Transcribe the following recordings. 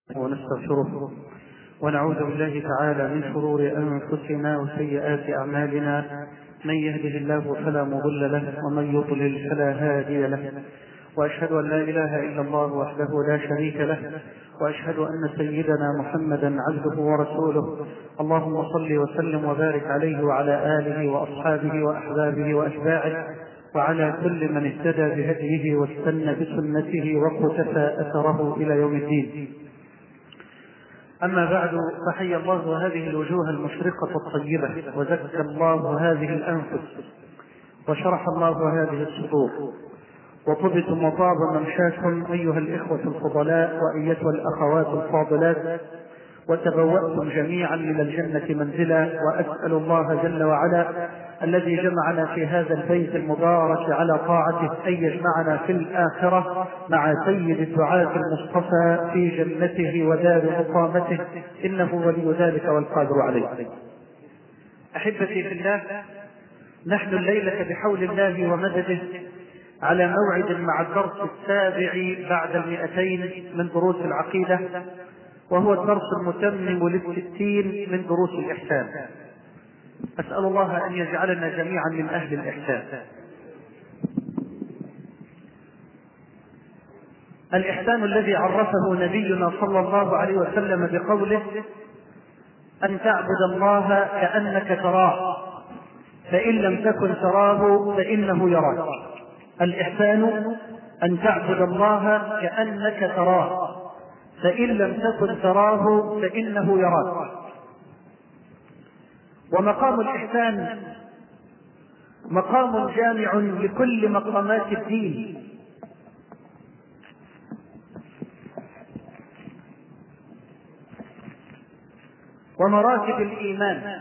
ونستغفره ونعوذ بالله تعالى من شرور أنفسنا وسيئات أعمالنا من يهده الله فلا مضل له ومن يضلل فلا هادي له وأشهد أن لا إله إلا الله وحده لا شريك له وأشهد أن سيدنا محمدا عبده ورسوله اللهم صل وسلم وبارك عليه وعلى آله وأصحابه وأحبابه وأتباعه وعلى كل من اهتدى بهديه واستنى بسنته وقتفى أثره إلى يوم الدين أما بعد فحي الله هذه الوجوه المشرقة الطيبة وزكى الله هذه الأنفس وشرح الله هذه الصدور وطبتم وطاب ممشاكم أيها الإخوة الفضلاء وأيتها الأخوات الفاضلات وتبوأتم جميعا من الجنة منزلا وأسأل الله جل وعلا الذي جمعنا في هذا البيت المبارك على طاعته أن يجمعنا في الآخرة مع سيد الدعاة المصطفى في جنته ودار مقامته إنه ولي ذلك والقادر عليه أحبتي في الله نحن الليلة بحول الله ومدده على موعد مع الدرس السابع بعد المئتين من دروس العقيدة وهو الدرس المتمم للستين من دروس الإحسان أسأل الله أن يجعلنا جميعا من أهل الإحسان الإحسان الذي عرفه نبينا صلى الله عليه وسلم بقوله أن تعبد الله كأنك تراه فإن لم تكن تراه فإنه يراك الإحسان أن تعبد الله كأنك تراه فإن لم تكن تراه فإنه يراك ومقام الإحسان مقام جامع لكل مقامات الدين ومراتب الإيمان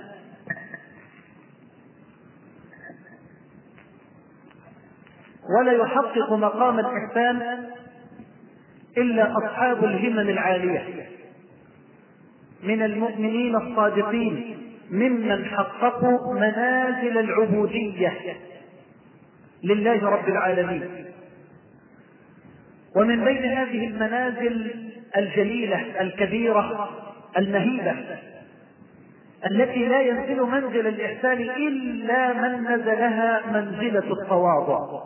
ولا يحقق مقام الإحسان إلا أصحاب الهمم العالية من المؤمنين الصادقين ممن حققوا منازل العبودية لله رب العالمين ومن بين هذه المنازل الجليلة الكبيرة المهيبة التي لا ينزل منزل الإحسان إلا من نزلها منزلة التواضع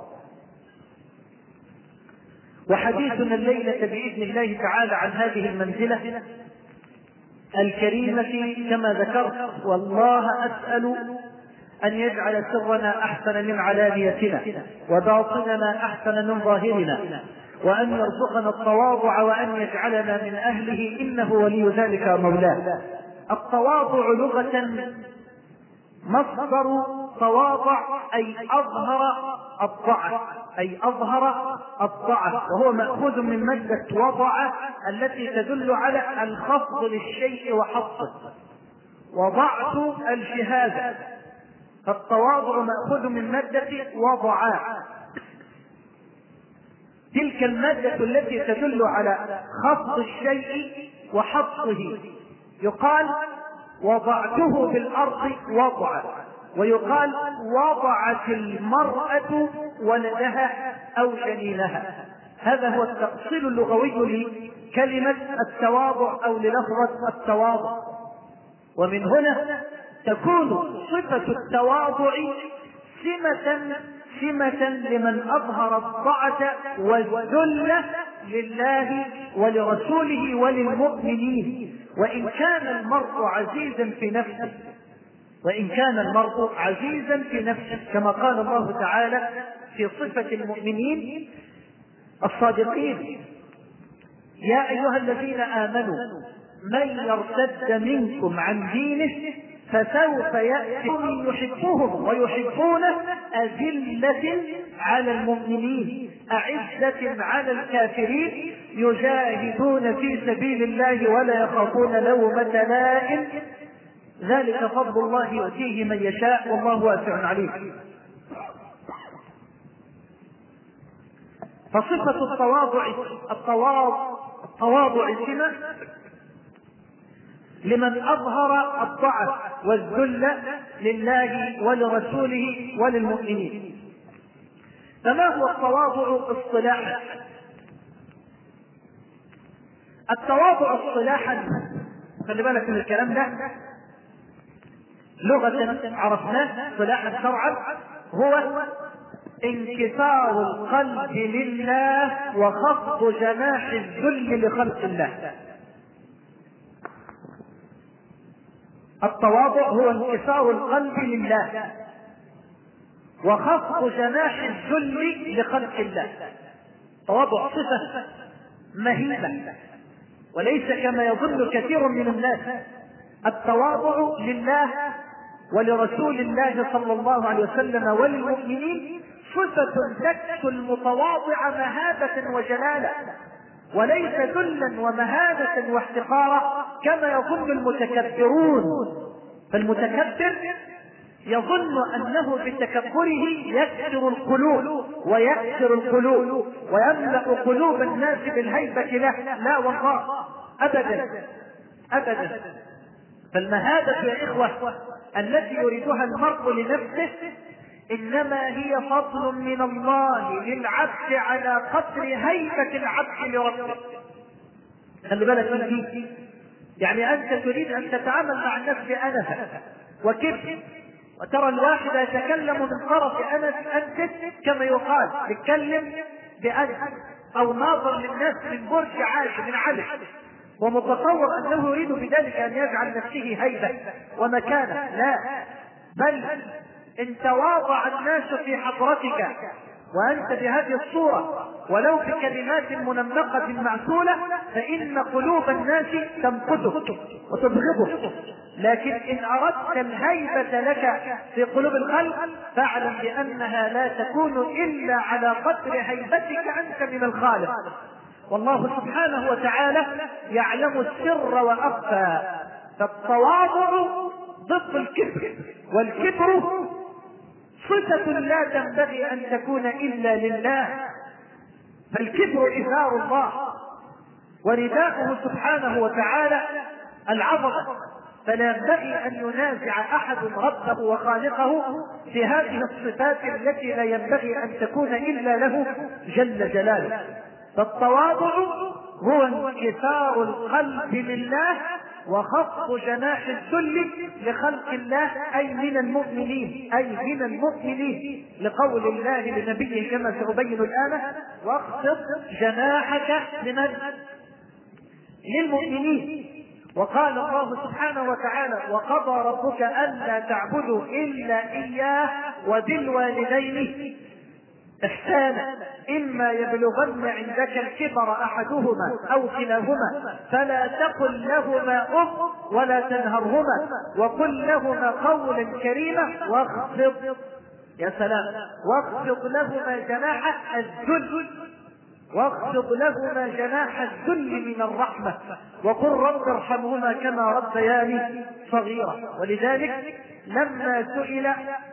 وحديثنا الليلة بإذن الله تعالى عن هذه المنزلة الكريمة كما ذكرت والله أسأل أن يجعل سرنا أحسن من علانيتنا وباطننا أحسن من ظاهرنا وأن يرزقنا التواضع وأن يجعلنا من أهله إنه ولي ذلك مولاه التواضع لغة مصدر تواضع أي أظهر الضعف أي أظهر الضعف وهو مأخوذ من مادة وضع التي تدل على الخفض للشيء وحفظه وضعت الجهاد فالتواضع مأخوذ من مادة وضع تلك المادة التي تدل على خفض الشيء وحفظه يقال وضعته في الأرض وضعا ويقال وضعت المرأة ولدها أو جنينها هذا هو التأصيل اللغوي لكلمة التواضع أو للفظة التواضع ومن هنا تكون صفة التواضع سمة سمة لمن أظهر الضعة والذل لله ولرسوله وللمؤمنين وإن كان المرء عزيزا في نفسه وإن كان المرء عزيزا في نفسه كما قال الله تعالى في صفة المؤمنين الصادقين يا أيها الذين آمنوا من يرتد منكم عن دينه فسوف يأتي قوم يحبهم ويحبونه أذلة على المؤمنين أعزة على الكافرين يجاهدون في سبيل الله ولا يخافون لومة لائم ذلك فضل الله يؤتيه من يشاء والله واسع عليم فصفة التواضع التواضع التواضع سمة لمن أظهر الضعف والذل لله ولرسوله وللمؤمنين فما هو التواضع اصطلاحا التواضع اصطلاحا خلي بالك من الكلام ده لغة عرفناه اصطلاحا شرعا هو انكسار القلب لله وخفض جناح الذل لخلق الله التواضع هو انكسار القلب لله وخفض جناح الذل لخلق الله التواضع صفة مهيبة وليس كما يظن كثير من الناس التواضع لله ولرسول الله صلى الله عليه وسلم وللمؤمنين صفة تكسو المتواضع مهابة وجلالة وليس ذلا ومهانة واحتقارا كما يظن المتكبرون فالمتكبر يظن انه بتكبره يكسر القلوب ويكسر القلوب ويملا قلوب الناس بالهيبه له لا والله ابدا ابدا فالمهابه يا اخوه التي يريدها المرء لنفسه انما هي فضل من الله للعبد على قدر هيبه العبد لربه خلي بالك من دي يعني انت تريد ان تتعامل مع الناس بانفه وكبر وترى الواحد يتكلم من طرف انس انت كما يقال يتكلم بانس او ناظر للناس من برج عالي من علي ومتصور انه يريد بذلك ان يجعل نفسه هيبه ومكانه لا بل ان تواضع الناس في حضرتك وانت بهذه الصوره ولو بكلمات منمقه معسوله فان قلوب الناس تمقته وتبغضه لكن ان اردت الهيبه لك في قلوب الخلق فاعلم بانها لا تكون الا على قدر هيبتك انت من الخالق والله سبحانه وتعالى يعلم السر واخفى فالتواضع ضد الكبر والكبر صفة لا تنبغي أن تكون إلا لله فالكبر إثار الله ورداءه سبحانه وتعالى العظمة فلا ينبغي أن ينازع أحد ربه وخالقه في هذه الصفات التي لا ينبغي أن تكون إلا له جل جلاله فالتواضع هو انكسار القلب لله وخفض جناح الذل لخلق الله اي من المؤمنين اي من المؤمنين لقول الله لنبيه كما سأبين الآن واخفض جناحك لمن؟ للمؤمنين وقال الله سبحانه وتعالى وقضى ربك ألا تعبدوا إلا إياه وبالوالدين إحسانا إما يبلغن عندك الكبر أحدهما أو كلاهما فلا تقل لهما أف ولا تنهرهما وقل لهما قولا كريما واخفض يا سلام واخفض لهما جناح الذل واخفض لهما جناح الذل من الرحمة وقل رب ارحمهما كما ربياني صغيرا ولذلك لما سئل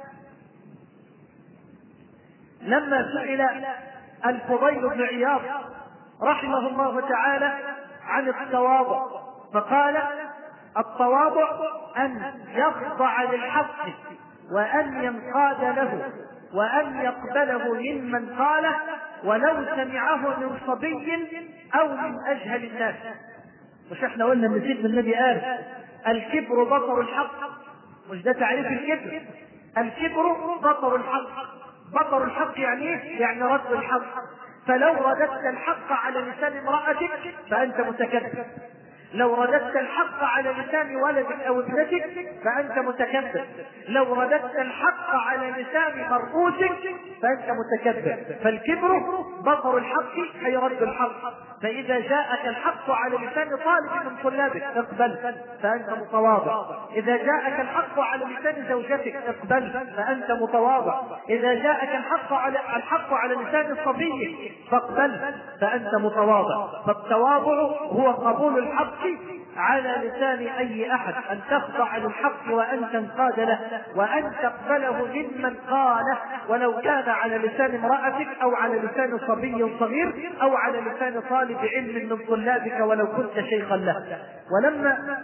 لما سئل الفضيل بن عياض رحمه الله تعالى عن التواضع فقال التواضع ان يخضع للحق وان ينقاد له وان يقبله ممن قاله ولو سمعه من صبي او من اجهل الناس مش احنا قلنا ان سيدنا النبي قال الكبر بطر الحق مش ده تعريف الكبر الكبر بطر الحق بطر الحق يعني ايه؟ يعني رد الحق فلو رددت الحق على لسان امرأتك فأنت متكبر لو رددت الحق على لسان ولدك او ابنتك فانت متكبر لو رددت الحق على لسان مرؤوسك فانت متكبر فالكبر بطر الحق يرد الحق فاذا جاءك الحق على لسان طالب من طلابك اقبل فانت متواضع اذا جاءك الحق على لسان زوجتك اقبل فانت متواضع اذا جاءك الحق على الحق على لسان صبيك فاقبل فانت متواضع فالتواضع هو قبول الحق على لسان اي احد ان تخضع للحق وان تنقاد له وان تقبله ممن قاله ولو كان على لسان امرأتك او على لسان صبي صغير او على لسان طالب علم من طلابك ولو كنت شيخا له ولما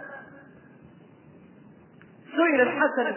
سئل الحسن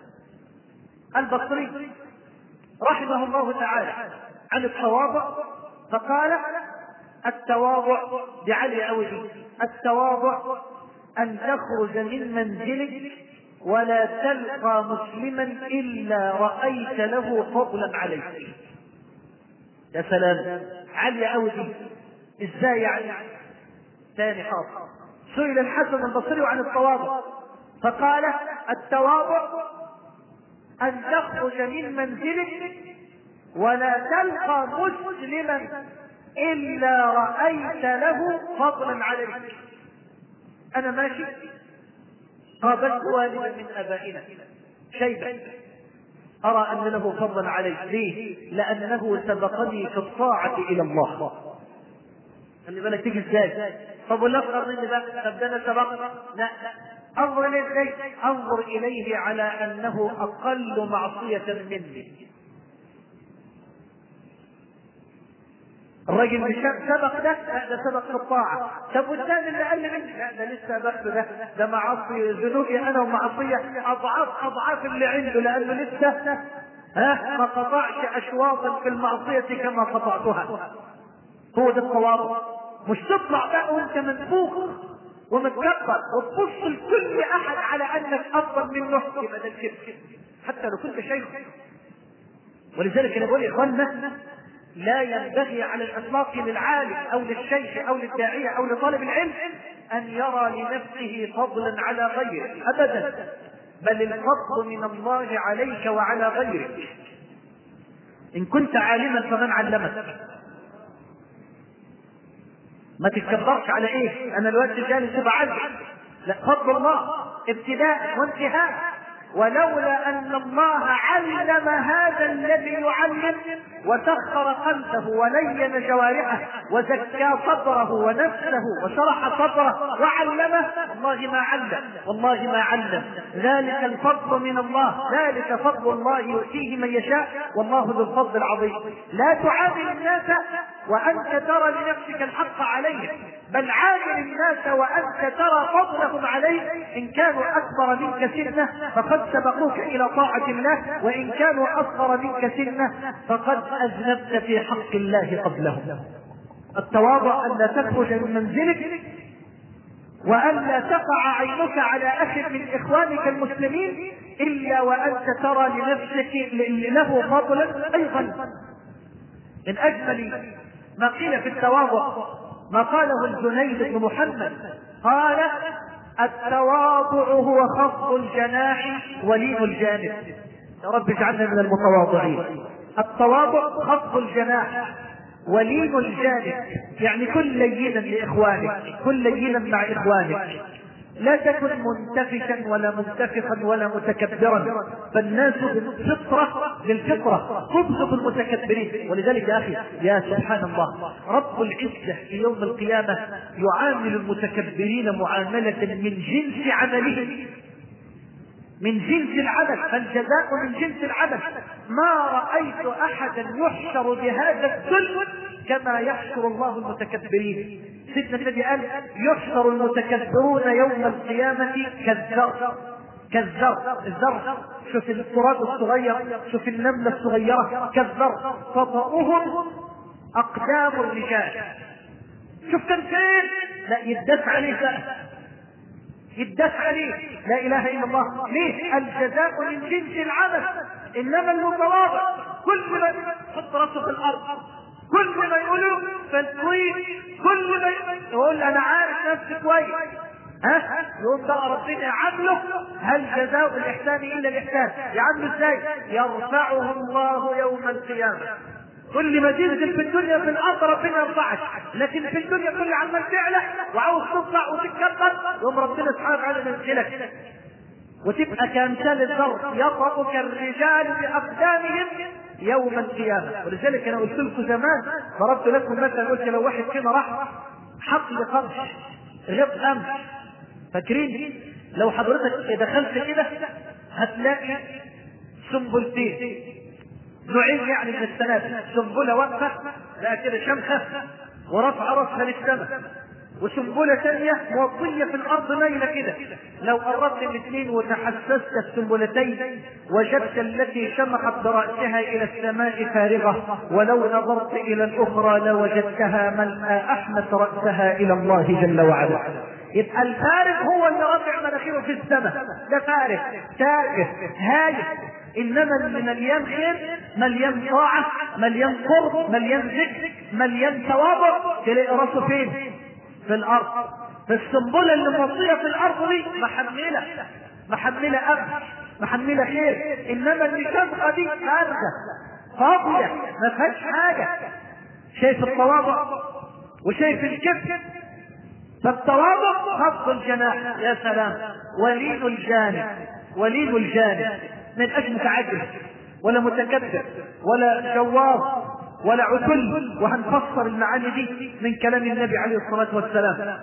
البصري رحمه الله تعالى عن التواضع فقال التواضع بعلي أوجه التواضع أن تخرج من منزلك ولا تلقى مسلما إلا رأيت له فضلا عليك يا سلام عالية أوي دي ازاي يعني ثاني حاضر سئل الحسن البصري عن التواضع فقال التواضع أن تخرج من منزلك ولا تلقى مسلما إلا رأيت له فضلا عليك أنا ماشي قابلت والدا من ابائنا شيبا ارى ان له فضلا علي ليه لانه سبقني في الطاعه الى الله خلي بالك تيجي ازاي طب ولا اصغر مني بقى طب ده انا سبقت لا انظر اليه ازاي انظر اليه على انه اقل معصيه مني الراجل اللي سبق ده لا ده سبق في الطاعة طب والثاني اللي قال مني لا ده لسه باخده ده ده معصي ذنوبي انا ومعصية اضعاف اضعاف اللي عنده لانه لسه ها ما قطعش اشواطا في المعصية كما قطعتها هو ده التواضع مش تطلع بقى وانت منفوخ ومتكبر وتبص لكل احد على انك افضل منه يبقى ده الكبر حتى لو كنت شيخ ولذلك انا بقول يا اخوانا لا ينبغي على الاطلاق للعالم او للشيخ او للداعيه او لطالب العلم ان يرى لنفسه فضلا على غيره ابدا بل الفضل من الله عليك وعلى غيرك ان كنت عالما فمن علمك ما تتكبرش على ايه انا الوقت جالس بعلم لا فضل الله ابتداء وانتهاء ولولا ان الله علم هذا الذي يعلم وسخر قلبه ولين جوارحه وزكى صدره ونفسه وشرح صدره وعلمه والله ما علم والله ما علم ذلك الفضل من الله ذلك فضل الله يؤتيه من يشاء والله ذو الفضل العظيم لا تعامل الناس وانت ترى لنفسك الحق عليهم بل عامل الناس وانت ترى فضلهم عليك ان كانوا اكبر منك سنه فقد سبقوك الى طاعه الله وان كانوا اصغر منك سنه فقد اذنبت في حق الله قبلهم التواضع ان لا تخرج من منزلك وأن لا تقع عينك على أحد من إخوانك المسلمين إلا وأنت ترى لنفسك له فضلا أيضا من أجمل ما قيل في التواضع ما قاله الجنيد بن محمد قال التواضع هو خفض الجناح ولين الجانب يا رب اجعلنا من المتواضعين التواضع خفض الجناح ولين الجانب يعني كن لينا لاخوانك كن لينا مع اخوانك لا تكن منتفشا ولا منتفخا ولا متكبرا فالناس بالفطرة بالفطرة تبغض المتكبرين ولذلك يا أخي يا سبحان الله رب العزة في يوم القيامة يعامل المتكبرين معاملة من جنس عملهم من جنس العمل فالجزاء من جنس العمل ما رأيت أحدا يحشر بهذا الذل كما يحشر الله المتكبرين سيدنا النبي قال يحشر المتكبرون يوم القيامة كالذر كالذر الذر شوف التراب الصغير شوف النملة الصغيرة كالذر تطأهم أقدام الرجال شوف كان فين لا يدس عليه بقى يدس عليه لا اله الا الله ليه الجزاء من جنس العمل انما المتواضع كل ما يحط راسه في الارض كل ما يقولوا فالتويت كل ما يقول انا عارف نفسي كويس ها يقوم بقى ربنا يعامله هل جزاء الاحسان الا الاحسان يعامله ازاي يرفعه الله يوم القيامه كل ما تنزل في الدنيا في الارض ربنا يرفعك لكن في الدنيا كل عمال تعلى وعاوز تطلع وتتكبر يوم ربنا سبحانه وتعالى ينزلك وتبقى كامثال الذر يطأك الرجال باقدامهم يوم القيامه ولذلك انا قلت لكم زمان ضربت لكم مثلا قلت لو واحد فينا راح حقل قرش غير امس فاكرين لو حضرتك دخلت كده هتلاقي سنبلتين نوعين يعني من السنابل سنبله واقفه لا كده شمخه ورفع راسها للسماء وسنبلة ثانية موطية في الأرض مايلة كده لو قربت الاثنين وتحسست السنبلتين وجدت التي شمخت برأسها إلى السماء فارغة ولو نظرت إلى الأخرى لوجدتها ملأى أحمت رأسها إلى الله جل وعلا يبقى الفارغ هو اللي رافع مناخيره في السماء ده فارغ تائه هايف انما اللي مليان خير مليان طاعه مليان قرب مليان ذكر مليان تواضع تلاقي راسه فين في الارض فالسنبله اللي موطيه في الارض دي محمله محمله امن محمله خير انما اللي شبغه دي فارغه فاضيه ما فيهاش حاجه شايف التواضع وشايف الكبر فالتواضع خفض الجناح يا سلام ولين الجانب ولين الجانب من اجل متعجل ولا متكبر ولا جواب ولا عتل وهنفسر المعاني دي من كلام النبي عليه الصلاة والسلام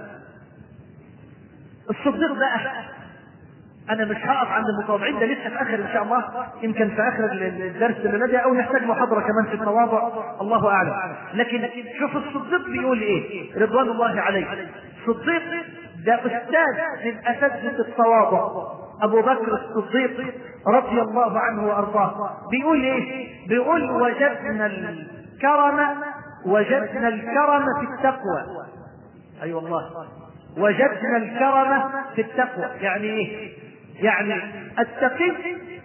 الصديق بقى انا مش هقف عند المتواضعين ده لسه في اخر ان شاء الله يمكن في اخر الدرس اللي بدأ او نحتاج محاضره كمان في التواضع الله اعلم لكن شوف الصديق بيقول ايه رضوان الله عليه الصديق ده استاذ من اساتذه التواضع ابو بكر الصديق رضي الله عنه وارضاه بيقول ايه بيقول وجدنا الكرم وجدنا الكرم في التقوى اي أيوة والله وجدنا الكرم في التقوى يعني ايه يعني التقي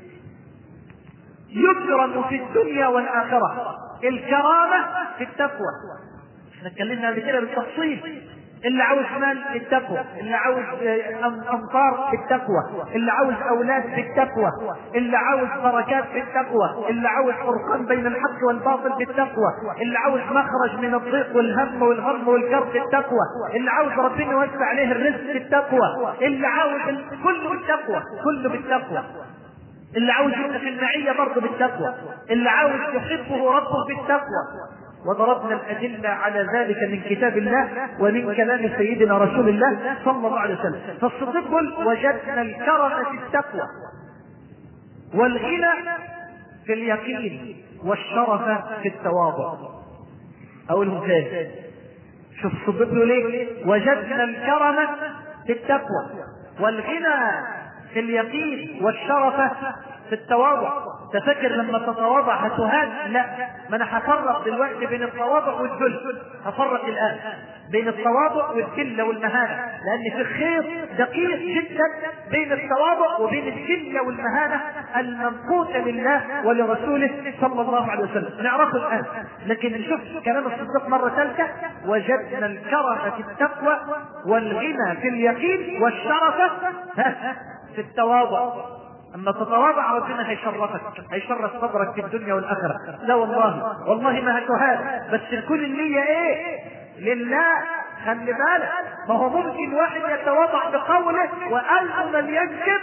يكرم في الدنيا والاخره الكرامه في التقوى احنا اتكلمنا قبل كده بالتفصيل اللي عاوز مال التقوى اللي عاوز امطار التقوى اللي عاوز اولاد بالتقوى اللي عاوز بركات بالتقوى اللي عاوز فرقان بين الحق والباطل بالتقوى اللي عاوز مخرج من الضيق والهم والغم والكرب بالتقوى اللي عاوز ربنا يوسع عليه الرزق بالتقوى اللي عاوز كله بالتقوى كله بالتقوى اللي عاوز يبقى في المعيه برضه بالتقوى اللي عاوز يحبه ربه بالتقوى وضربنا الأدلة على ذلك من كتاب الله ومن كلام سيدنا رسول الله صلى الله عليه وسلم فالصديق يقول وجدنا الكرم في التقوى والغنى في اليقين والشرف في التواضع أقولهم تاني شوف الصديق يقول ايه وجدنا الكرم في التقوى والغنى في اليقين والشرف في التواضع تفكر لما تتواضع هتهان لا ما انا هفرق دلوقتي بين التواضع والذل هفرق الان بين التواضع والذله والمهانه لان في خير دقيق جدا بين التواضع وبين الذله والمهانه المنقوطه لله ولرسوله صلى الله عليه وسلم نعرفه الان لكن نشوف كلام الصديق مره ثالثه وجدنا الكرم في التقوى والغنى في اليقين والشرف في التواضع اما تتواضع ربنا هيشرفك هيشرف صدرك في الدنيا والاخره لا والله والله ما هتهان بس تكون النيه ايه لله خلي بالك ما هو ممكن واحد يتواضع بقوله وقلبه من يكذب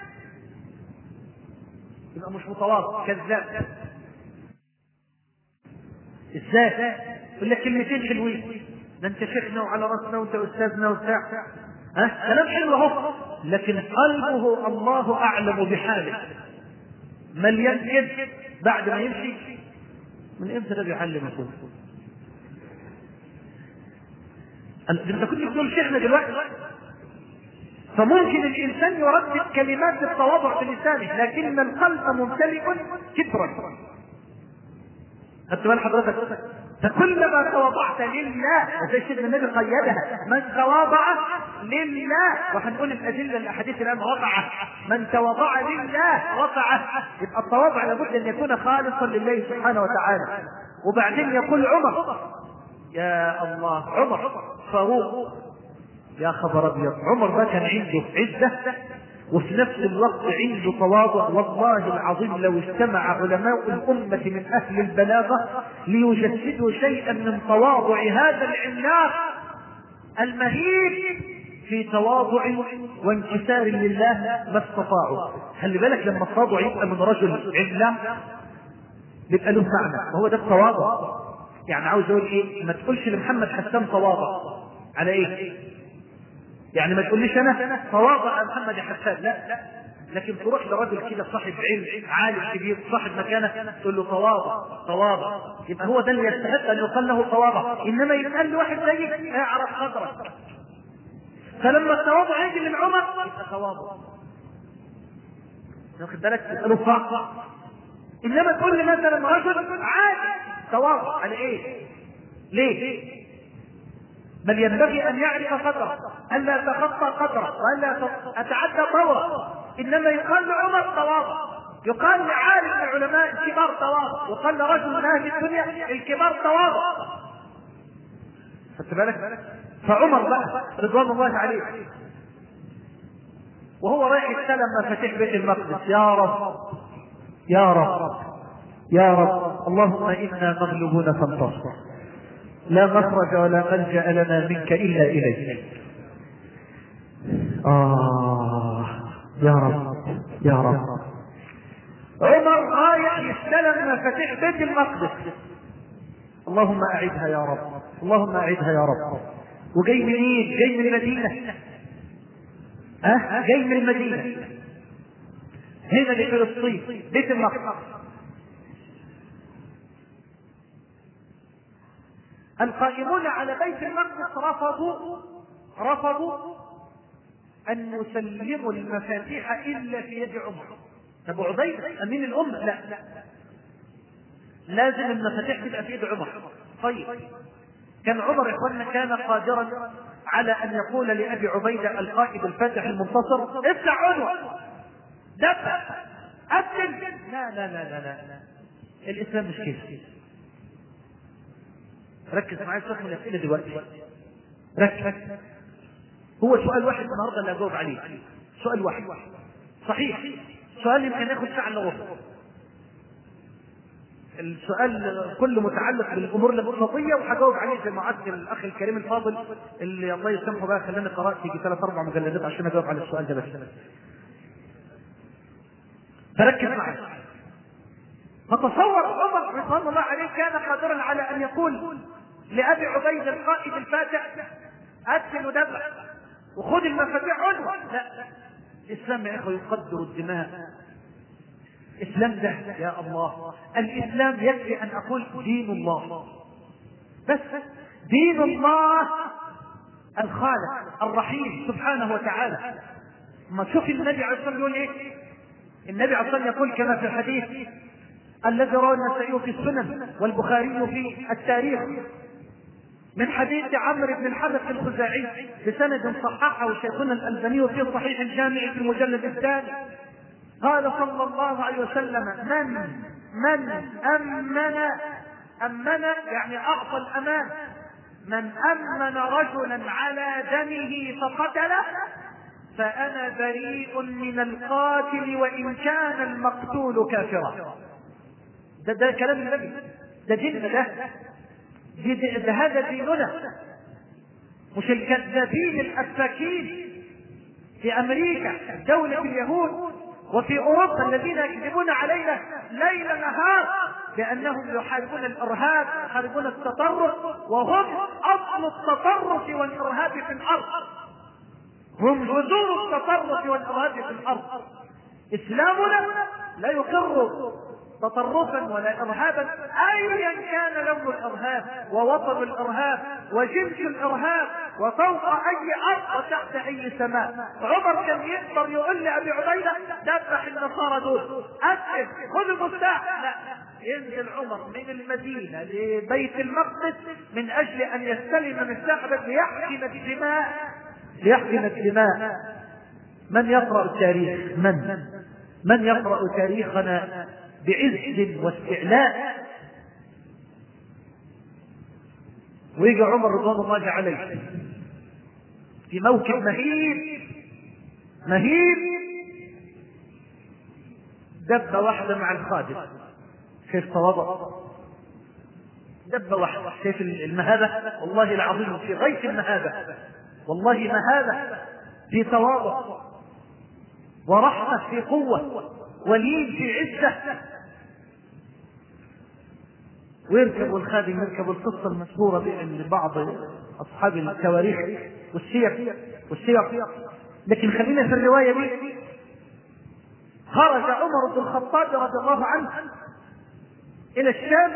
يبقى مش متواضع كذاب ازاي يقول لك كلمتين حلوين ده انت شيخنا وعلى راسنا وانت استاذنا وبتاع ها كلام حلو اهو لكن قلبه الله اعلم بحاله مليان كذب بعد ما يمشي من امتى ده بيعلم يكون انت كنت بتقول شيخنا دلوقتي فممكن الانسان يردد كلمات التواضع في لسانه لكن القلب ممتلئ كبرا خدت بال حضرتك فكلما تواضعت لله زي سيدنا النبي قيدها من تواضع لله وهنقول الادله الاحاديث الان رفعه من تواضع لله رفعه يبقى التواضع لابد ان يكون خالصا لله سبحانه وتعالى وبعدين يقول عمر يا الله عمر فاروق يا خبر ابيض عمر ده كان عنده عزه وفي نفس الوقت عنده تواضع والله العظيم لو اجتمع علماء الأمة من أهل البلاغة ليجسدوا شيئا من تواضع هذا العملاق المهيب في تواضع وانكسار لله ما استطاعوا خلي بالك لما التواضع يبقى من رجل عملاق بيبقى له معنى وهو ده التواضع يعني عاوز اقول ايه ما تقولش لمحمد حسان تواضع على ايه يعني ما تقوليش انا تواضع محمد حسان لا لا لكن تروح لراجل كده صاحب علم عالم كبير صاحب مكانه تقول له تواضع تواضع يبقى هو ده اللي يستحق ان يقال له تواضع انما يتقال لواحد زيك اعرف قدرك فلما التواضع يجي من عمر يبقى تواضع واخد بالك تسأله صح انما تقول لي مثلا رجل عادي تواضع على ايه؟ ليه؟ بل ينبغي ان يعرف قدره الا اتخطى قدره والا اتعدى طوره انما يقال لعمر تواضع يقال لعالم من العلماء الكبار تواضع يقال لرجل من اهل الدنيا الكبار تواضع خدت بالك فعمر بقى رضوان الله عليه وهو رايح يستلم مفاتيح بيت المقدس يا رب يا رب يا رب اللهم انا مغلوبون فانتصر لا مخرج ولا ملجا لنا منك الا اليك آه يا رب يا رب عمر رايح يستلم مفاتيح بيت المقدس اللهم اعدها يا رب اللهم اعدها يا رب وجاي منين جاي من المدينه ها أه؟ جاي من المدينه هنا لفلسطين بيت المقدس القائمون على بيت المقدس رفضوا رفضوا ان يسلموا المفاتيح الا في يد عمر ابو عبيده امين الامه لا لا لازم المفاتيح تبقى في يد عمر طيب كان عمر اخواننا كان قادرا على ان يقول لابي عبيده القائد الفاتح المنتصر افتح عنوه دفع قتل لا لا لا لا لا الاسلام مش كده ركز معايا شويه من الاسئله دلوقتي ركز هو سؤال واحد النهارده اللي هجاوب عليه سؤال واحد صحيح سؤال يمكن ياخد ساعه الا ربع السؤال كله متعلق بالامور الاقتصاديه وهجاوب عليه زي ما عدت الاخ الكريم الفاضل اللي الله يسامحه بقى خلاني قرات يجي ثلاث اربع مجلدات عشان اجاوب على السؤال ده بس فركز معي فتصور عمر رضوان الله عليه كان قادرا على ان يقول لابي عبيده القائد الفاتح ادخل ودفع وخذ المفاتيح عنوه لا الاسلام يا اخوه يقدر الدماء الاسلام ده يا الله الاسلام يكفي ان اقول دين الله بس دين الله الخالق الرحيم سبحانه وتعالى ما تشوف النبي عليه الصلاه والسلام يقول ايه النبي عليه الصلاه والسلام يقول كما في الحديث الذي رواه النسائي في السنن والبخاري في التاريخ من حديث عمرو بن الحدث الخزاعي بسند صححه شيخنا الالباني في صحيح الجامع في المجلد الثاني قال صلى الله عليه وسلم من من امن امن يعني اعطى الامان من امن رجلا على دمه فقتله فانا بريء من القاتل وان كان المقتول كافرا ده ده كلام النبي ده دين ده دي دي ده هذا ديننا مش الكذابين الافاكين في امريكا دولة اليهود وفي اوروبا الذين يكذبون علينا ليل نهار بانهم يحاربون الارهاب يحاربون التطرف وهم اصل التطرف والارهاب في الارض هم جذور التطرف والارهاب في الارض اسلامنا لا يقر تطرفا ولا ارهابا ايا كان لون الارهاب ووطن الارهاب وجنس الارهاب وفوق اي ارض وتحت اي سماء عمر كان يقدر يقول لابي عبيده دبح النصارى دول اسلم خذ المفتاح لا ينزل عمر من المدينة لبيت المقدس من أجل أن يستلم مستعبد ليحقن الدماء ليحقن الدماء من يقرأ التاريخ من من يقرأ تاريخنا بعز واستعلاء ويجي عمر رضوان الله عليه في موكب مهيب مهيب دبة واحدة مع الخادم كيف تواضع دبة واحدة كيف المهابة والله العظيم في غيث المهابة والله مهابة في تواضع ورحمة في قوة ولين في عزة ويركب الخادم يركب القصة المشهورة بين بعض أصحاب التواريخ والسير والسير لكن خلينا في الرواية دي خرج عمر بن الخطاب رضي الله عنه إلى الشام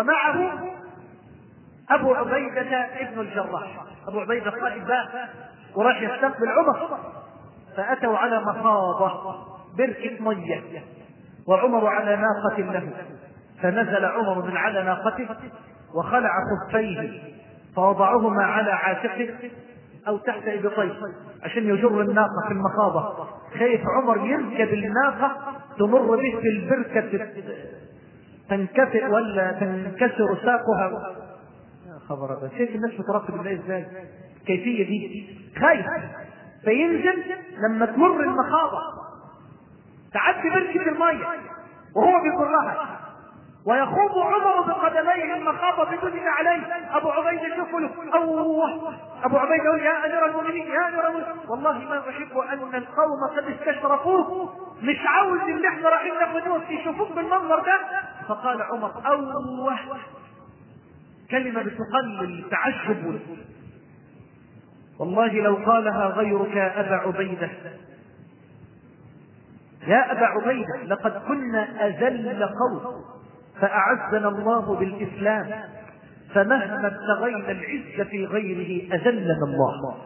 ومعه أبو عبيدة ابن الجراح أبو عبيدة قائد بقى وراح يستقبل عمر فأتوا على مخاضة بركة مية وعمر على ناقة له فنزل عمر من على ناقته وخلع خفيه فوضعهما على عاتقه أو تحت إبطيه عشان يجر الناقة في المخاضة خايف عمر يركب الناقة تمر به في البركة تنكسر ولا تنكسر ساقها يا خبر أبدا شايف الناس بتراقب الله ازاي الكيفية دي خايف فينزل لما تمر المخاضة تعدي بركة المية وهو بيجرها ويخوض عمر بقدميه المخاضة بدون عليه ابو عبيدة يشوف له اوه ابو عبيدة يقول يا امير المؤمنين يا امير المؤمنين والله ما احب ان القوم قد استشرفوه مش عاوز اللي احنا رايحين ناخدوه يشوفوك بالمنظر ده فقال عمر اوه كلمة بتقلل التعجب والله لو قالها غيرك يا ابا عبيدة يا ابا عبيدة لقد كنا اذل قوم فأعزنا الله بالإسلام فمهما ابتغينا العز في غيره أذلنا الله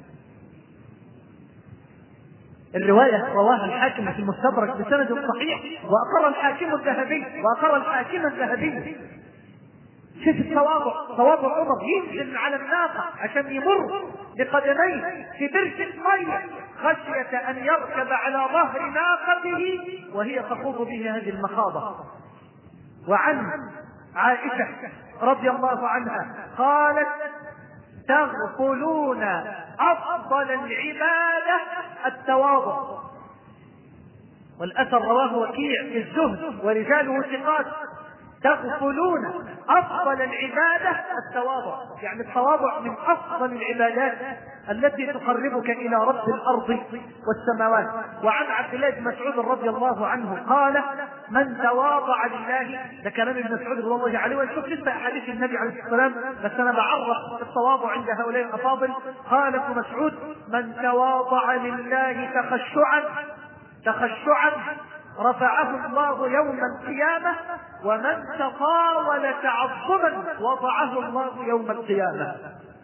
الرواية رواها الحاكم في المستدرك بسند صحيح وأقر الحاكم الذهبي وأقر الحاكم الذهبي شوف التواضع تواضع عمر ينزل على الناقة عشان يمر بقدميه في بركة مية خشية أن يركب على ظهر ناقته وهي تخوض به هذه المخاضة وعن عائشة رضي الله عنها قالت تغفلون أفضل العبادة التواضع والأثر رواه وكيع في الزهد ورجاله ثقات تغفلون افضل العباده التواضع يعني التواضع من افضل العبادات التي تقربك الى رب الارض والسماوات وعن عبد الله بن مسعود رضي الله عنه قال من تواضع لله ده كلام ابن مسعود رضي الله عليه ونشوف لسه احاديث النبي عليه الصلاه والسلام بس انا بعرف التواضع عند هؤلاء الافاضل قال ابن مسعود من تواضع لله تخشعا تخشعا رفعه الله يوم القيامة ومن تطاول تعظما وضعه الله يوم القيامة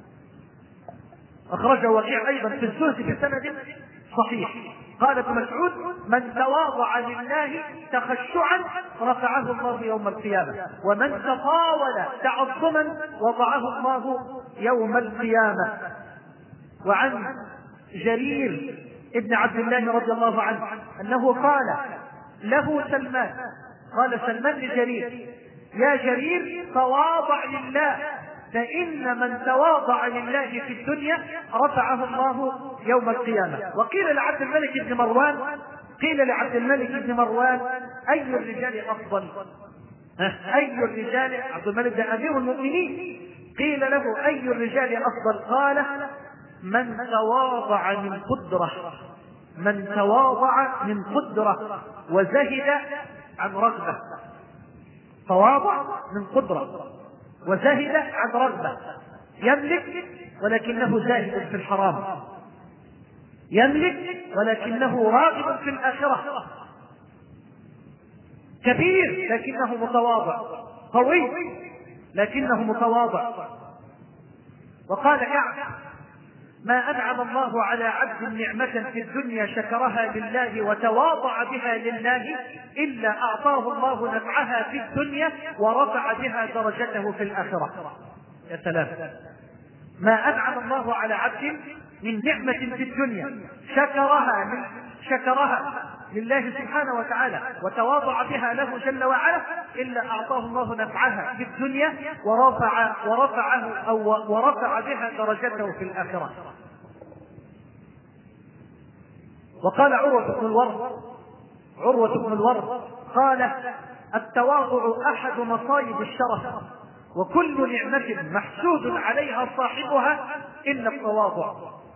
أخرجه وكيع أيضا في الزهد بسند صحيح قال ابن مسعود من تواضع لله تخشعا رفعه الله يوم القيامة ومن تطاول تعظما وضعه الله يوم القيامة وعن جرير ابن عبد الله رضي الله عنه أنه قال له سلمان قال سلمان لجرير يا جرير تواضع لله فإن من تواضع لله في الدنيا رفعه الله يوم القيامة وقيل لعبد الملك بن مروان قيل لعبد الملك بن مروان أي الرجال أفضل أي الرجال عبد الملك ده أمير المؤمنين قيل له أي الرجال أفضل قال من تواضع من قدرة من تواضع من قدرة وزهد عن رغبة تواضع من قدرة وزهد عن رغبة يملك ولكنه زاهد في الحرام يملك ولكنه راغب في الآخرة كبير لكنه متواضع قوي لكنه متواضع وقال كعب ما أنعم الله على عبد نعمة في الدنيا شكرها لله وتواضع بها لله إلا أعطاه الله نفعها في الدنيا ورفع بها درجته في الآخرة يا سلام ما أنعم الله على عبد من نعمة في الدنيا شكرها من شكرها لله سبحانه وتعالى وتواضع بها له جل وعلا الا اعطاه الله نفعها في الدنيا ورفع ورفعه او ورفع بها درجته في الاخره. وقال عروة بن الورد عروة بن الورد قال التواضع احد مصايب الشرف وكل نعمة محسود عليها صاحبها الا التواضع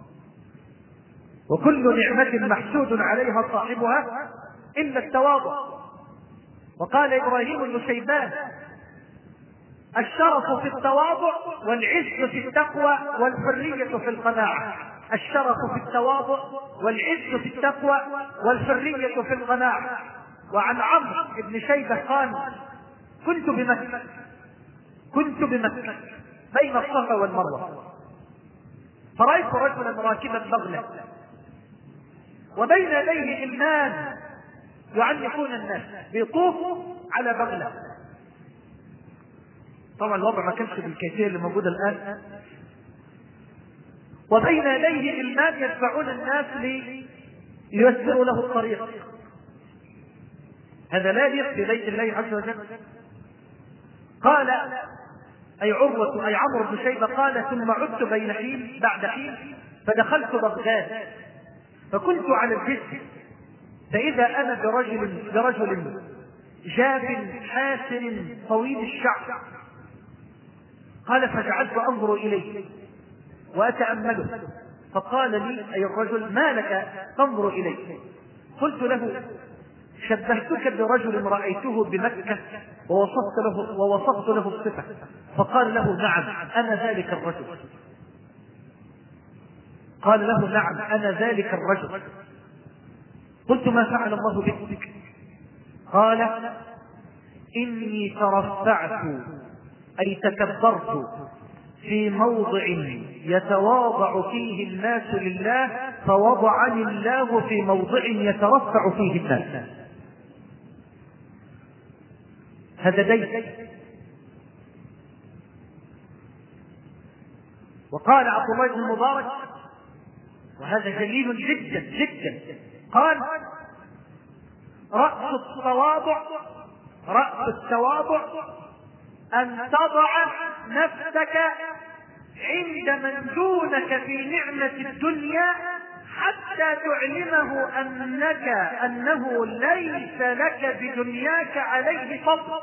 وكل نعمة محسود عليها صاحبها إلا التواضع وقال إبراهيم بن شيبان الشرف في التواضع والعز في التقوى والحرية في القناعة الشرف في التواضع والعز في التقوى والحرية في القناعة وعن عمرو بن شيبة قال كنت بمكة كنت بمكة بين الصفا والمروة فرأيت رجلا راكبا بغلة وبين يديه غلمان يعنفون الناس بيطوفوا على بغلة طبعا الوضع ما كانش بالكيفية اللي موجودة الآن وبين يديه غلمان يدفعون الناس لييسروا له الطريق هذا لا يليق ببيت الله عز وجل قال أي عروة أي عمرو بن شيبة قال ثم عدت بين حين بعد حين فدخلت بغداد فكنت على الجسر فإذا أنا برجل برجل جاب حاسر طويل الشعر قال فجعلت أنظر إليه وأتأمله فقال لي أي الرجل ما لك تنظر إليه قلت له شبهتك برجل رأيته بمكة ووصفت له ووصفت له الصفة فقال له نعم أنا ذلك الرجل قال له نعم أنا ذلك الرجل قلت ما فعل الله بك قال إني ترفعت أي تكبرت في موضع يتواضع فيه الناس لله فوضعني الله في موضع يترفع فيه الناس هذا بيت وقال عبد الله بن المبارك وهذا جليل جدا جدا قال رأس التواضع رأس التواضع أن تضع نفسك عند من دونك في نعمة الدنيا حتى تعلمه أنك أنه ليس لك بدنياك عليه فضل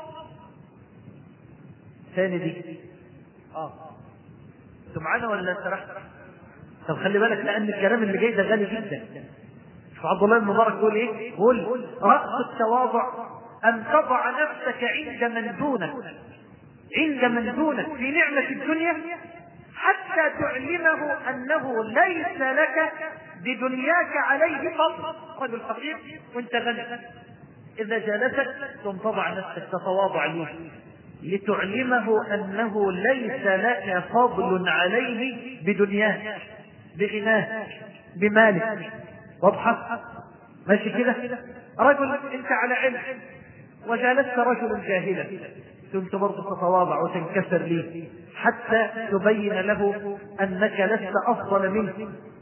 ثاني دي اه انتوا معانا ولا سرحت طب خلي بالك لان الكلام اللي جاي ده غالي جدا فعبد الله بن مبارك يقول ايه؟ يقول راس التواضع ان تضع نفسك عند من دونك عند من دونك في نعمه الدنيا حتى تعلمه انه ليس لك بدنياك عليه فضل رجل فقير وانت غني اذا جالسك ثم تضع نفسك تتواضع له لتعلمه انه ليس لك فضل عليه بدنياه بغناه بمالك واضحه ماشي كده رجل انت على علم وجالست رجلا جاهلا كنت برضه تتواضع وتنكسر لي حتى تبين له انك لست افضل منه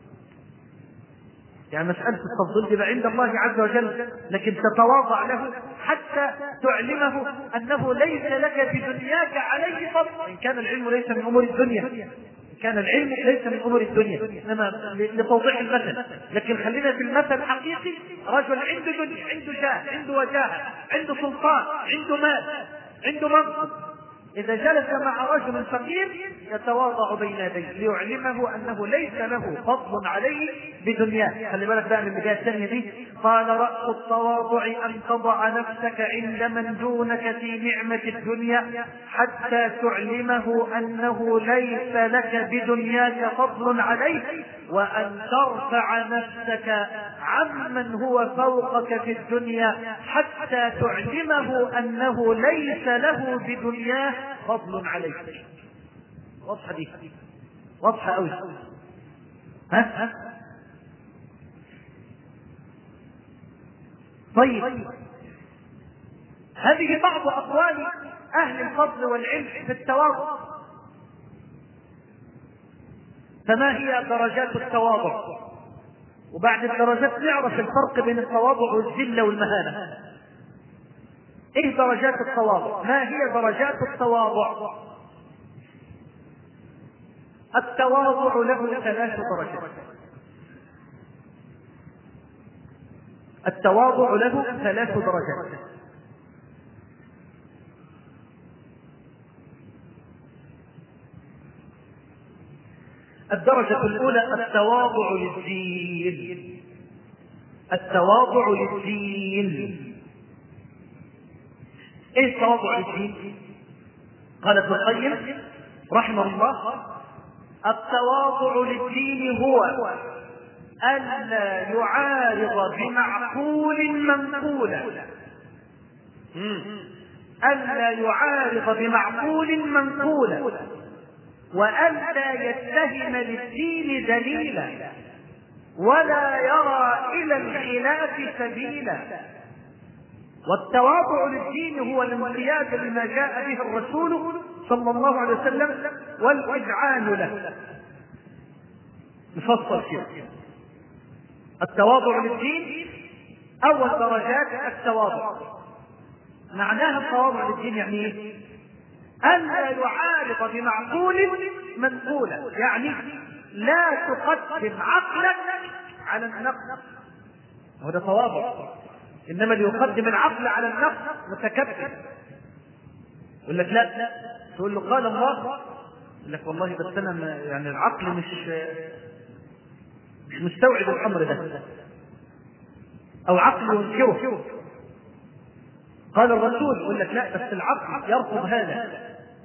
يعني مسألة التفضيل تبقى عند الله عز وجل لكن تتواضع له حتى تعلمه أنه ليس لك بدنياك عليه فضل إن كان العلم ليس من أمور الدنيا إن كان العلم ليس من أمور الدنيا إنما لتوضيح المثل لكن خلينا في المثل حقيقي رجل عنده دنيا عنده جاه عنده وجاهة عنده سلطان عنده مال عنده منصب إذا جلس مع رجل فقير يتواضع بين يديه ليعلمه أنه ليس له فضل عليه بدنياه خلي بالك بقى من البداية الثانية دي قال رأس التواضع أن تضع نفسك عند من دونك في نعمة الدنيا حتى تعلمه أنه ليس لك بدنياك فضل عليه وأن ترفع نفسك عمن هو فوقك في الدنيا حتى تعلمه أنه ليس له بدنياه فضل عليك واضحة دي واضحة أوي ها ها طيب هذه بعض أقوال أهل الفضل والعلم في التواضع فما هي درجات التواضع وبعد الدرجات نعرف الفرق بين التواضع والذلة والمهانة ايه درجات التواضع ما هي درجات التواضع التواضع له ثلاث درجات التواضع له ثلاث درجات الدرجة الأولى التواضع للدين التواضع للدين ايه التواضع للدين؟ قال ابن القيم رحمه الله التواضع للدين هو ألا يعارض بمعقول منقولا ألا يعارض بمعقول منقولا وألا يتهم للدين دليلا ولا يرى إلى الخلاف سبيلا والتواضع للدين هو الانقياد لما جاء به الرسول صلى الله عليه وسلم والإذعان له نفصل كده التواضع للدين أول درجات التواضع معناها التواضع للدين يعني ايه؟ ألا يعارض بمعقول منقولا يعني لا تقدم عقلك على النقل وهذا تواضع انما اللي يقدم العقل على النقل متكبر يقول لك لا تقول له قال الله يقول لك والله بس انا يعني العقل مش مش مستوعب الامر ده او عقل ينكره قال الرسول يقول لك لا بس العقل يرفض هذا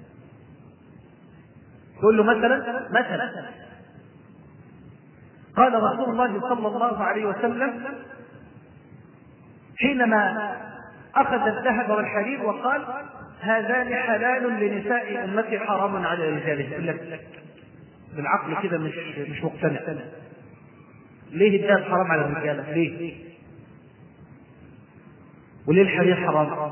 تقول له مثلا مثلا قال رسول الله صلى الله عليه وسلم حينما اخذ الذهب والحرير وقال هذان حلال لنساء امتي حرام على رجالهم يقول لك بالعقل كده مش مش مقتنع ليه الذهب حرام على الرجاله ليه وليه الحرير حرام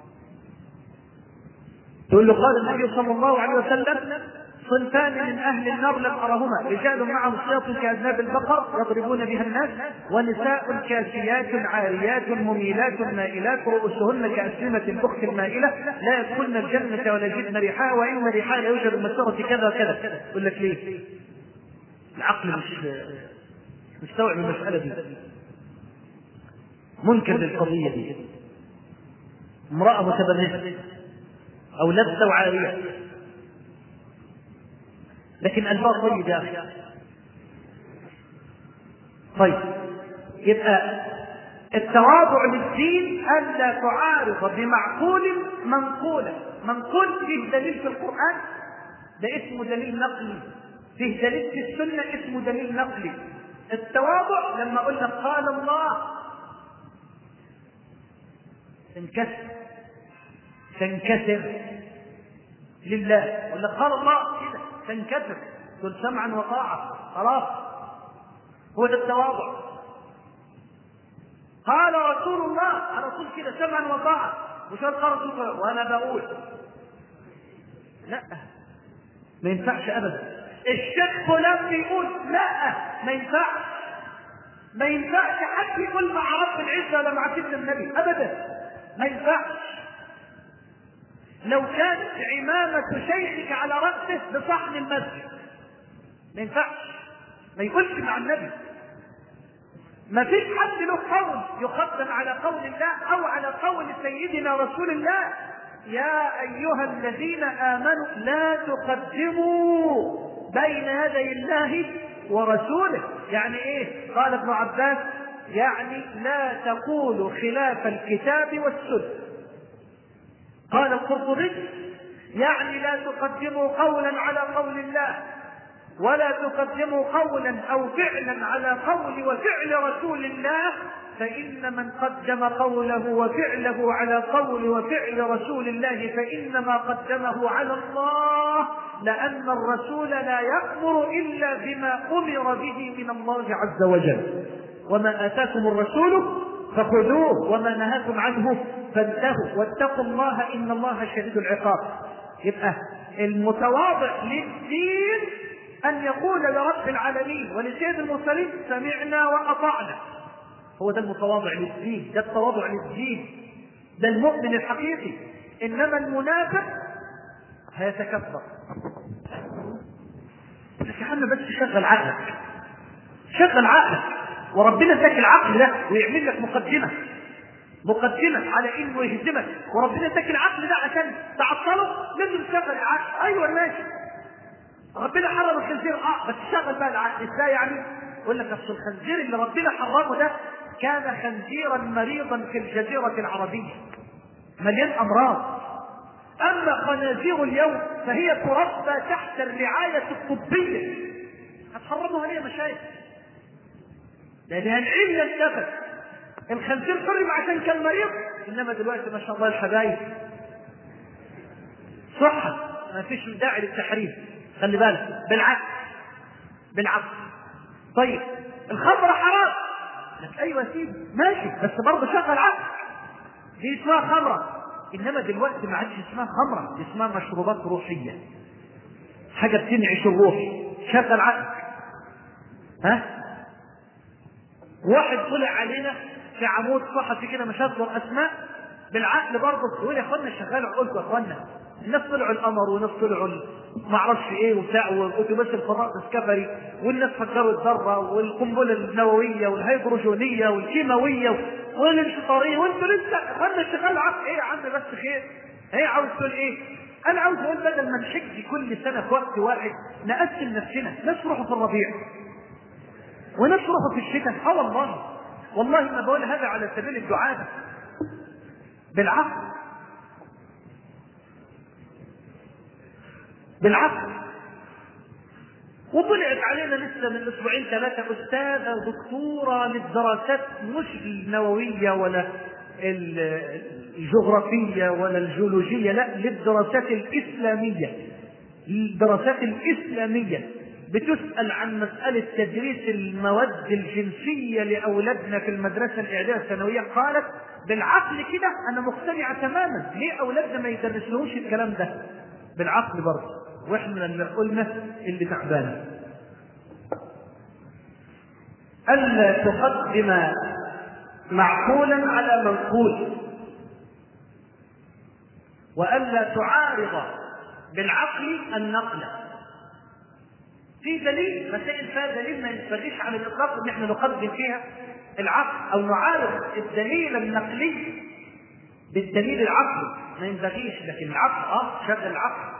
تقول له قال النبي صلى الله عليه وسلم صنفان من اهل النار لم ارهما رجال معهم سياط كاذناب البقر يضربون بها الناس ونساء كاسيات عاريات مميلات مائلات رؤوسهن كاسلمه البخت المائله لا يدخلن الجنه ولا يجدن ريحها وان ريحها لا يوجد مسيره كذا وكذا يقول لك ليه؟ العقل مش مستوعب المساله دي منكر للقضيه دي امراه متبرجه او لابسه وعاريه لكن الباب طيب يا اخي طيب يبقى التواضع للدين الا تعارض بمعقول منقولا منقول فيه دليل في القران ده اسمه دليل نقلي فيه دليل في السنه اسمه دليل نقلي التواضع لما قلنا قال الله تنكسر تنكسر لله ولا قال الله كده تنكسر تقول سمعا وطاعة خلاص هو ده التواضع قال رسول الله الرسول كده سمعا وطاعة مش قال رسول الله وانا بقول لا ما ينفعش ابدا الشيخ فلان بيقول لا ما ينفعش ما ينفعش حد يقول مع رب العزة ولا مع سيدنا النبي ابدا ما ينفعش لو كانت عمامة شيخك على رأسه بصحن المسجد ما ينفعش ما يقولش مع النبي ما فيش حد له قول يقدم على قول الله او على قول سيدنا رسول الله يا ايها الذين امنوا لا تقدموا بين يدي الله ورسوله يعني ايه قال ابن عباس يعني لا تقولوا خلاف الكتاب والسنه قال القرطبي يعني لا تقدموا قولا على قول الله ولا تقدموا قولا او فعلا على قول وفعل رسول الله فان من قدم قوله وفعله على قول وفعل رسول الله فانما قدمه على الله لان الرسول لا يامر الا بما امر به من الله عز وجل وما اتاكم الرسول فخذوه وما نهاكم عنه فانتهوا واتقوا الله ان الله شديد العقاب يبقى المتواضع للدين ان يقول لرب العالمين ولسيد المرسلين سمعنا واطعنا هو ده المتواضع للدين ده التواضع للدين ده المؤمن الحقيقي انما المنافق هيتكبر لك يا عم بس شغل عقلك شغل عقلك وربنا اداك العقل ده ويعمل لك مقدمه مقدمه على انه يهزمك وربنا اداك العقل ده عشان تعطله لازم تشغل العقل ايوه ماشي ربنا حرم الخنزير اه بس شغل بقى العقل ازاي يعني؟ يقول لك اصل الخنزير اللي ربنا حرمه ده كان خنزيرا مريضا في الجزيره العربيه مليان امراض اما خنازير اليوم فهي تربى تحت الرعايه الطبيه هتحرمها ليه يا مشايخ؟ لانها العلم انتفت الخنزير حرم عشان كان مريض انما دلوقتي ما شاء الله الحبايب صحة ما فيش داعي للتحريم خلي بالك بالعكس بالعكس طيب الخمر حرام لك ايوه يا سيدي ماشي بس برضه شغل عقل دي اسمها خمره انما دلوقتي ما عادش اسمها خمره دي اسمها مشروبات روحيه حاجه بتنعش الروح شغل عقلك ها واحد طلع علينا في عمود صحفي كده مش هذكر اسماء بالعقل برضه يقول يا اخوانا شغال عقولكم يا اخوانا الناس طلعوا القمر وناس طلعوا ما اعرفش ايه وبتاع واتوبيس الفضاء ديسكفري والناس فكروا الذره والقنبله النوويه والهيدروجينيه والكيماويه والانشطاريه وانتوا لسه اخوانا شغال عقل ايه يا عم بس خير ايه عاوز تقول ايه؟ انا عاوز اقول بدل ما نحج كل سنه في وقت واحد نقسم نفسنا ناس يروحوا في الربيع وناس يروحوا في الشتاء اه والله والله ما بقول هذا على سبيل الدعاء بالعقل بالعقل وطلعت علينا لسه من اسبوعين ثلاثه استاذه دكتوره للدراسات مش النوويه ولا الجغرافيه ولا الجيولوجيه لا للدراسات الاسلاميه الدراسات الاسلاميه بتسأل عن مسألة تدريس المواد الجنسية لأولادنا في المدرسة الإعدادية الثانوية قالت بالعقل كده أنا مقتنعة تماما ليه أولادنا ما يدرسلهمش الكلام ده بالعقل برضه وإحنا اللي قلنا اللي تعبانة ألا تقدم معقولا على منقول وألا تعارض بالعقل النقل في دليل مسائل فيها دليل ما ينبغيش على الاطلاق ان احنا نقدم فيها العقل او نعارض الدليل النقلي بالدليل العقلي ما ينبغيش لكن العقل اه شغل العقل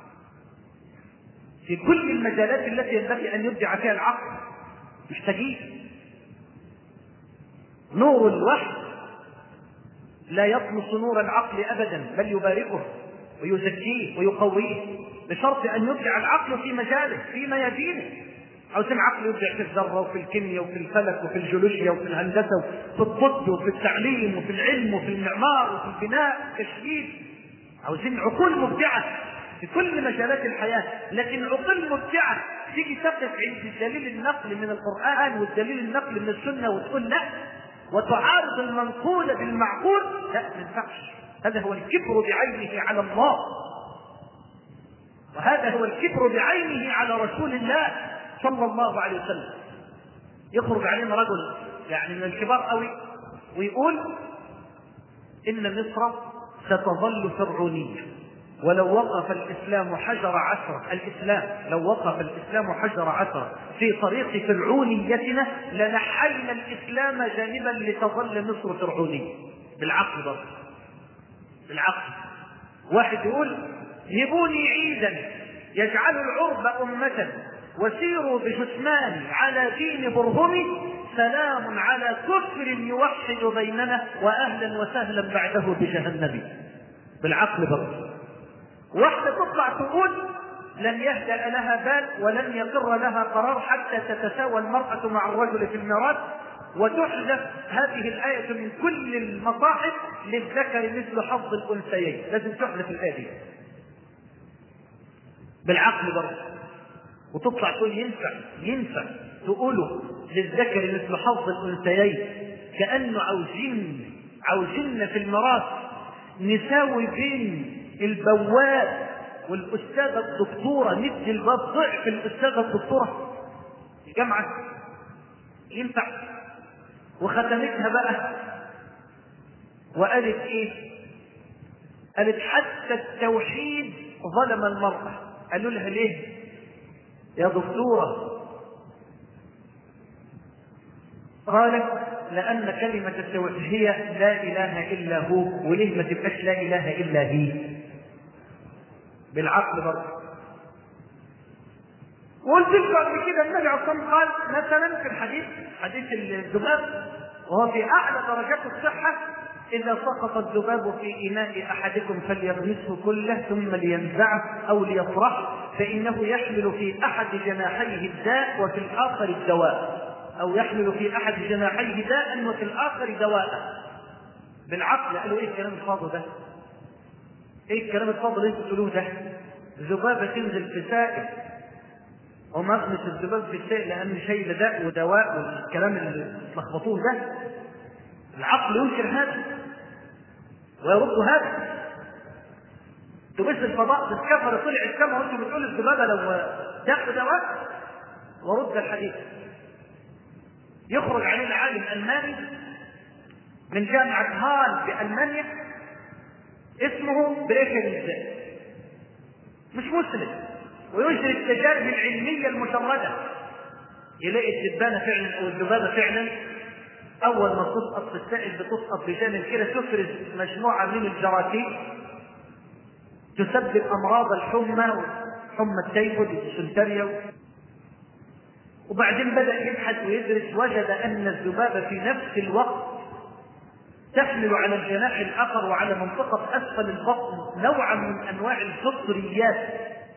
في كل المجالات التي ينبغي ان يبدع فيها العقل محتاجين نور الوحي لا يطمس نور العقل ابدا بل يباركه ويزكيه ويقويه بشرط ان يبدع العقل في مجاله في ميادينه عاوزين العقل يبدع في الذره وفي الكيمياء وفي الفلك وفي الجيولوجيا وفي الهندسه وفي الطب وفي التعليم وفي العلم وفي المعمار وفي البناء والتشييد عاوزين عقول مبدعه في كل مجالات الحياه لكن عقول مبدعه تيجي تقف عند الدليل النقل من القران والدليل النقل من السنه وتقول لا وتعارض المنقول بالمعقول لا ما ينفعش هذا هو الكبر بعينه على الله وهذا هو الكبر بعينه على رسول الله صلى الله عليه وسلم يخرج علينا رجل يعني من الكبار قوي ويقول ان مصر ستظل فرعونيه ولو وقف الاسلام حجر عشر الاسلام لو وقف الاسلام حجر عشر في طريق فرعونيتنا لنحينا الاسلام جانبا لتظل مصر فرعونيه بالعقل برضه بالعقل واحد يقول جيبوني عيدا يجعل العرب أمة وسيروا بجثماني على دين برهمي سلام على كفر يوحد بيننا وأهلا وسهلا بعده بجهنم بالعقل برضه واحدة تطلع تقول لن يهدأ لها بال ولن يقر لها قرار حتى تتساوى المرأة مع الرجل في الميراث وتحذف هذه الآية من كل المصاحف للذكر مثل حظ الأنثيين لازم تحذف الآية دي بالعقل برضه وتطلع تقول ينفع ينفع تقوله للذكر مثل حظ الأنثيين كأنه عاوزين عاوزين في الميراث نساوي بين البواب والأستاذة الدكتورة ندي الباب ضعف الأستاذة الدكتورة الجامعة ينفع وختمتها بقى وقالت ايه قالت حتى التوحيد ظلم المرأة قالوا لها ليه يا دكتورة قالت لأن كلمة التوحيد هي لا إله إلا هو وليه ما تبقاش لا إله إلا هي بالعقل برضه وقلت لكم قبل كده النبي عليه الصلاه قال مثلا في الحديث حديث الذباب وهو في اعلى درجات الصحه اذا سقط الذباب في اناء احدكم فليغمسه كله ثم لينزعه او ليطرحه فانه يحمل في احد جناحيه الداء وفي الاخر الدواء او يحمل في احد جناحيه داء وفي الاخر دواء بالعقل قالوا ايه الكلام الفاضي ده؟ ايه الكلام الفاضي اللي انتوا بتقولوه ده؟ ذبابه تنزل في سائل ومغمس الذباب في الشيء لأن شيء داء ودواء والكلام اللي تلخبطوه ده العقل ينكر هذا ويرد هذا تبص الفضاء بالكفر طلع السماء وانتم بتقولوا الذبابه لو داء ودواء ورد الحديث يخرج عليه العالم الماني من جامعة هال بألمانيا اسمه بريكل مش مسلم ويجري التجارب العلمية المجردة يلاقي الدبانة فعلا أو الذبابة فعلا أول ما تسقط في السائل بتسقط بجانب كده تفرز مجموعة من الجراثيم تسبب أمراض الحمى حمى التيفود الديسنتريا وبعدين بدأ يبحث ويدرس وجد أن الذبابة في نفس الوقت تحمل على الجناح الآخر وعلى منطقة أسفل البطن نوعا من أنواع الفطريات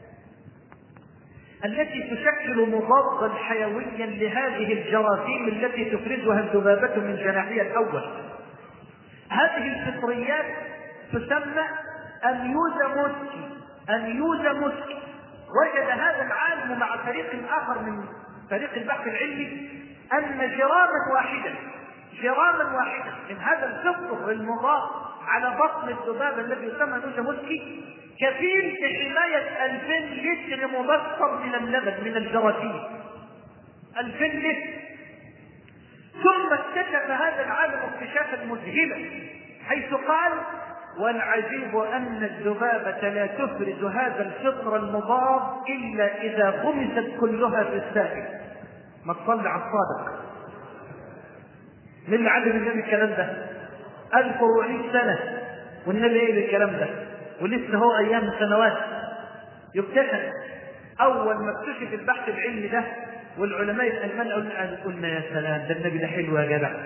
التي تشكل مضادا حيويا لهذه الجراثيم التي تفرزها الذبابة من جناحها الأول هذه الفطريات تسمى أنيوزا موسكي أنيوزا موسكي وجد هذا العالم مع فريق آخر من فريق البحث العلمي أن جراما واحدا جراما واحدا من هذا الفطر المضاد على بطن الذباب الذي يسمى نوزا موسكي كفيل بحماية 2000 لتر مبخر من اللبن من الجراثيم 2000 لتر ثم اكتشف هذا العالم اكتشافا مذهلا حيث قال والعجيب أن الذبابة لا تفرز هذا الفطر المضاد إلا إذا غمست كلها في السائل ما تصلي على الصادق من اللي علم النبي الكلام ده 1400 سنة والنبي ايه الكلام ده ولسه هو ايام سنوات يكتشف اول ما اكتشف البحث العلمي ده والعلماء الالمان قلنا يا سلام ده النبي ده حلو يا جدع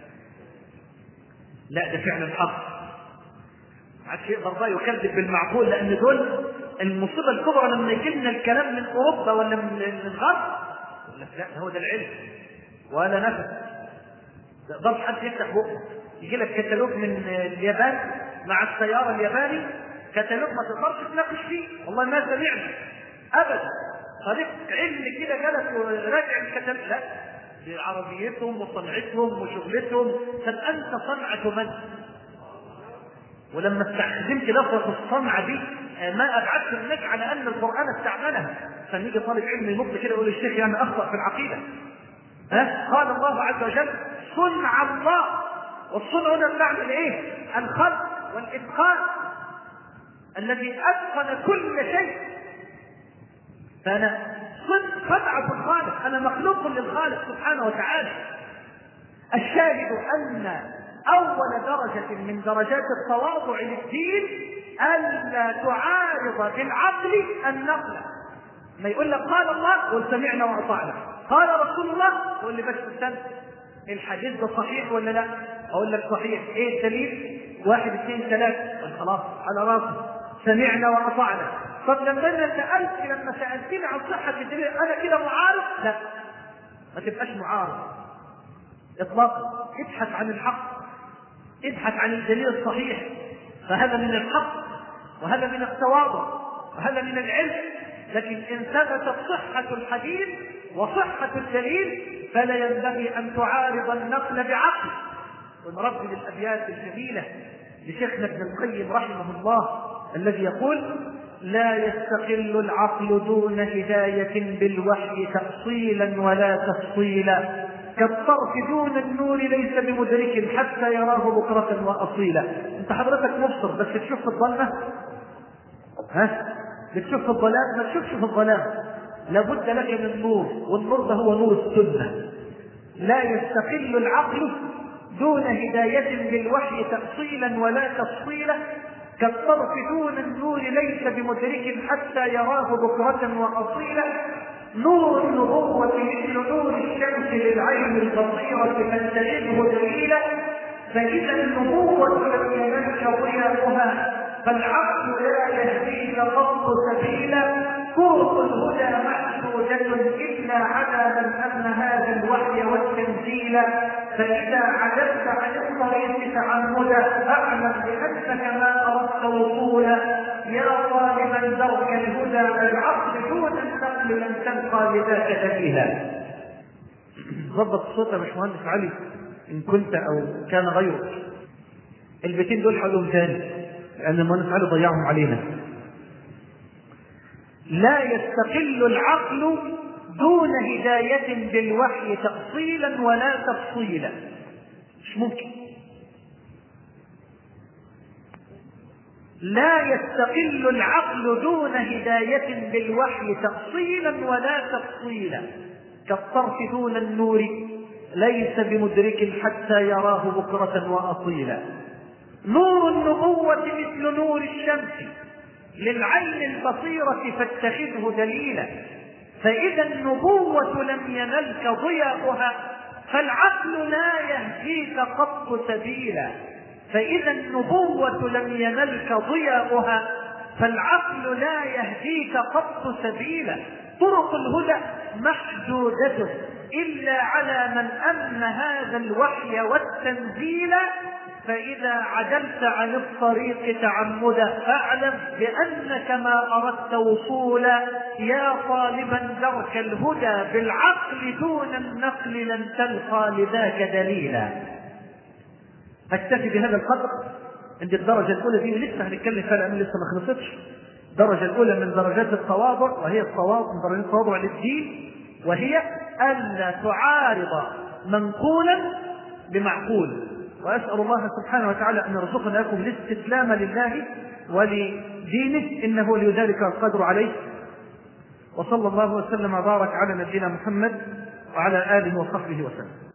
لا ده فعلا حق عاد يقدر بقى يكذب بالمعقول لان دول المصيبه الكبرى لما يجي لنا الكلام من اوروبا ولا من الغرب يقول لك لا ده هو ده العلم ولا نفس ما يقدرش حد يفتح بقه يجي لك كتالوج من اليابان مع السياره الياباني كتالوج ما تقدرش تناقش فيه والله ما سمعنا ابدا طريق علم كده جلس وراجع الكتالوج لا دي عربيتهم وصنعتهم وشغلتهم طب انت صنعه من؟ ولما استخدمت لفظة الصنعة دي ما أبعدت الناس على أن القرآن استعملها فنيجي طالب علم ينط كده يقول الشيخ يعني أخطأ في العقيدة ها قال الله عز وجل صنع الله والصنع هنا بمعنى ايه؟ الخلق والإتقان الذي أتقن كل شيء فأنا صنعة الخالق أنا مخلوق للخالق سبحانه وتعالى الشاهد أن أول درجة من درجات التواضع للدين ألا تعارض بالعقل النقل ما يقول لك قال الله قل سمعنا وأطعنا قال رسول الله قل لي بس استنى الحديث ده صحيح ولا لا؟ أقول لك صحيح إيه الدليل؟ واحد اثنين ثلاثة قال خلاص على راسي سمعنا وأطعنا طب لما أنا سألت لما سألتني عن صحة الدليل أنا كده معارض؟ لا ما تبقاش معارض إطلاقا ابحث عن الحق ابحث عن الدليل الصحيح فهذا من الحق وهذا من التواضع وهذا من العلم لكن ان ثبتت صحه الحديث وصحه الدليل فلا ينبغي ان تعارض النقل بعقل ونرد للابيات الجميله لشيخنا ابن القيم رحمه الله الذي يقول لا يستقل العقل دون هدايه بالوحي تاصيلا ولا تفصيلا كالطرف دون النور ليس بمدرك حتى يراه بكرة وأصيلا انت حضرتك مبصر بس تشوف في الظلمة ها بتشوف في الظلام ما تشوفش في الظلام لابد لك من نور والنور ده هو نور السنة لا يستقل العقل دون هداية بالوحي تأصيلا ولا تفصيلا كالطرف دون النور ليس بمدرك حتى يراه بكرة وأصيلا نور النبوة مثل نور الشمس للعين البصيرة فانتجده دليلا فإذا النبوة لم ينلك ضياؤها فالعقل لا يهديك قط سبيلا طرق الهدى محدودة إلا على من أمن هذا الوحي والتنزيل فإذا عجزت عن الطريق تعمدا أعلم بأنك ما أردت وصولا يا طالبا درك الهدى بالعقل دون النقل لن تلقى لذاك دليلا ظبط الصوت يا باشمهندس علي ان كنت او كان غيرك البيتين دول حلهم ثاني لان المهندس علي ضيعهم علينا لا يستقل العقل دون هداية بالوحي تأصيلا ولا تفصيلا مش ممكن لا يستقل العقل دون هداية بالوحي تأصيلا ولا تفصيلا كالطرف دون النور ليس بمدرك حتى يراه بكرة وأصيلا نور النبوة مثل نور الشمس للعين البصيرة فاتخذه دليلا فإذا النبوة لم ينلك ضياؤها فالعقل لا يهديك قط سبيلا فإذا النبوة لم ينلك ضياؤها فالعقل لا يهديك قط سبيلا طرق الهدى محدودة إلا على من أمن هذا الوحي والتنزيل فإذا عدلت عن الطريق تعمدا فاعلم بأنك ما أردت وصولا يا طالبا درك الهدى بالعقل دون النقل لن تلقى لذاك دليلا اكتفي بهذا القدر عند الدرجة الأولى دي لسه هنتكلم فيها لأن لسه ما خلصتش الدرجة الأولى من درجات التواضع وهي التواضع من درجات التواضع للدين وهي ألا تعارض منقولا بمعقول وأسأل الله سبحانه وتعالى أن يرزقنا لكم الاستسلام لله ولدينه إنه ولي ذلك القدر عليه وصلى الله وسلم وبارك على نبينا محمد وعلى آله وصحبه وسلم